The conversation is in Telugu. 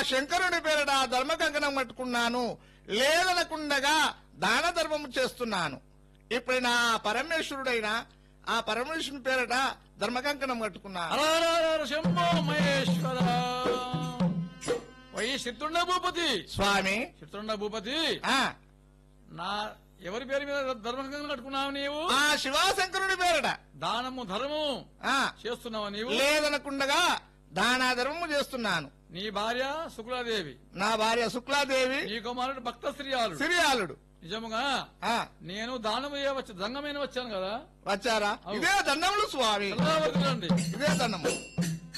శంకరుడి పేరట ధర్మ కంకణం కట్టుకున్నాను లేదనకుండగా దాన ధర్మము చేస్తున్నాను ఇప్పుడు నా పరమేశ్వరుడైన ఆ పరమేశ్వరుని పేరట ధర్మ కంకణం కట్టుకున్నాను హరహర శంభో మహేశ్వర వై చిత్తుండ భూపతి స్వామి చిత్తుండ భూపతి ఆ నా ఎవరి పేరు మీద ధర్మకంగా కట్టుకున్నావు నీవు ఆ శివాశంకరుడి పేరట దానము ధర్మము ఆ చేస్తున్నావు నీవు లేదనకుండగా దానా ధర్మము చేస్తున్నాను నీ భార్య శుక్లాదేవి నా భార్య శుక్లాదేవి నీ కుమారుడు భక్త శ్రీయాలు సిరియాలుడు నిజముగా ఆ నేను దానము వచ్చి దంగమైన వచ్చాను కదా వచ్చారా అవును. ఇదే దండములు స్వామి చల్లవరకులండి ఇదే దండము